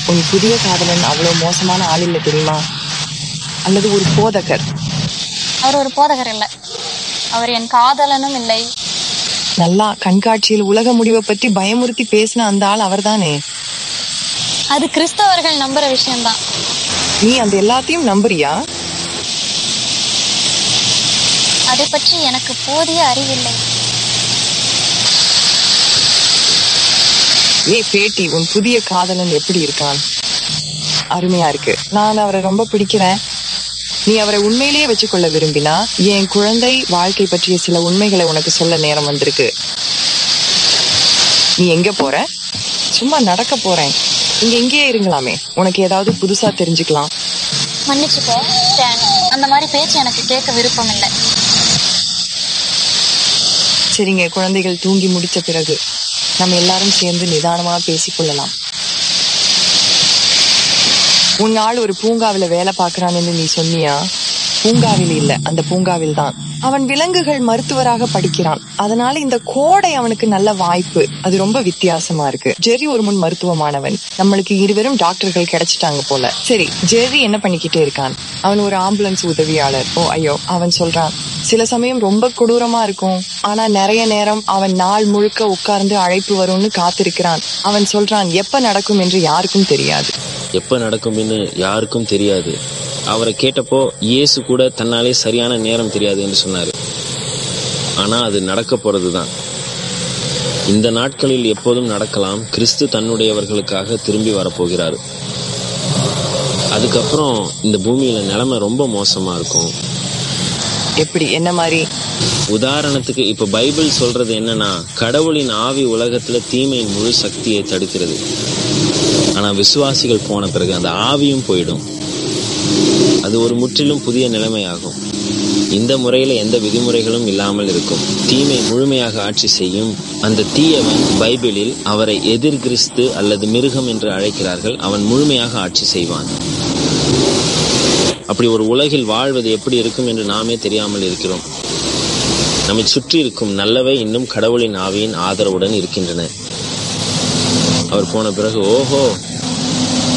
உன் புதிய காதலன் அவ்வளவு மோசமான ஆள் இல்ல தெரியுமா அல்லது ஒரு போதகர் அவர் ஒரு போதகர் இல்லை அவர் என் காதலனும் இல்லை நல்லா கண்காட்சியில் உலக முடிவை பற்றி பயமுறுத்தி பேசின அந்த ஆள் அவர்தானே அது கிறிஸ்தவர்கள் நம்புற விஷயம்தான் நீ அந்த எல்லாத்தையும் நம்புறியா அதை பற்றி எனக்கு போதிய அறிவில்லை ஏய் பேட்டி உன் புதிய காதலன் எப்படி இருக்கான் அருமையா இருக்கு நான் அவரை ரொம்ப பிடிக்கிறேன் நீ அவரை உண்மையிலேயே வச்சுக்கொள்ள விரும்பினா என் குழந்தை வாழ்க்கை பற்றிய சில உண்மைகளை உனக்கு சொல்ல நேரம் வந்திருக்கு நீ எங்க போற சும்மா நடக்க போறேன் இங்க எங்கேயே இருங்களாமே உனக்கு ஏதாவது புதுசா தெரிஞ்சுக்கலாம் மன்னிச்சுக்கோ ஸ்டான் அந்த மாதிரி பேச்சு எனக்கு கேட்க விருப்பம் இல்லை சரிங்க குழந்தைகள் தூங்கி முடிச்ச பிறகு நம்ம எல்லாரும் சேர்ந்து நிதானமா பேசிக்கொள்ளலாம் உன் ஆள் ஒரு பூங்காவில வேலை பார்க்கறான்னு நீ சொன்னியா பூங்காவில் இல்ல அந்த பூங்காவில் தான் அவன் விலங்குகள் மருத்துவராக படிக்கிறான் அதனால இந்த கோடை அவனுக்கு நல்ல வாய்ப்பு அது ரொம்ப வித்தியாசமா இருக்கு ஜெர்ரி ஒரு முன் மருத்துவமானவன் நம்மளுக்கு இருவரும் டாக்டர்கள் கிடைச்சிட்டாங்க போல சரி ஜெர்ரி என்ன பண்ணிக்கிட்டே இருக்கான் அவன் ஒரு ஆம்புலன்ஸ் உதவியாளர் ஓ ஐயோ அவன் சொல்றான் சில சமயம் ரொம்ப கொடூரமா இருக்கும் ஆனா நிறைய நேரம் அவன் நாள் முழுக்க உட்கார்ந்து அழைப்பு வரும்னு காத்திருக்கிறான் அவன் சொல்றான் எப்ப நடக்கும் என்று யாருக்கும் தெரியாது எப்ப நடக்கும்னு யாருக்கும் தெரியாது அவரை கேட்டப்போ இயேசு கூட தன்னாலே சரியான நேரம் தெரியாது என்று சொன்னாரு ஆனா அது நடக்க போறதுதான் இந்த நாட்களில் எப்போதும் நடக்கலாம் கிறிஸ்து தன்னுடையவர்களுக்காக திரும்பி வரப்போகிறாரு அதுக்கப்புறம் இந்த பூமியில நிலைமை ரொம்ப மோசமா இருக்கும் எப்படி என்ன மாதிரி உதாரணத்துக்கு இப்ப பைபிள் சொல்றது என்னன்னா கடவுளின் ஆவி உலகத்துல தீமையின் முழு சக்தியை தடுக்கிறது ஆனா விசுவாசிகள் போன பிறகு அந்த ஆவியும் போயிடும் அது ஒரு முற்றிலும் புதிய நிலைமையாகும் இந்த முறையில எந்த விதிமுறைகளும் இல்லாமல் இருக்கும் தீமை முழுமையாக ஆட்சி செய்யும் அந்த தீயவன் பைபிளில் அவரை எதிர் கிறிஸ்து அல்லது மிருகம் என்று அழைக்கிறார்கள் அவன் முழுமையாக ஆட்சி செய்வான் அப்படி ஒரு உலகில் வாழ்வது எப்படி இருக்கும் என்று நாமே தெரியாமல் இருக்கிறோம் நம்மை சுற்றி இருக்கும் நல்லவை இன்னும் கடவுளின் ஆவியின் ஆதரவுடன் இருக்கின்றன அவர் போன பிறகு ஓஹோ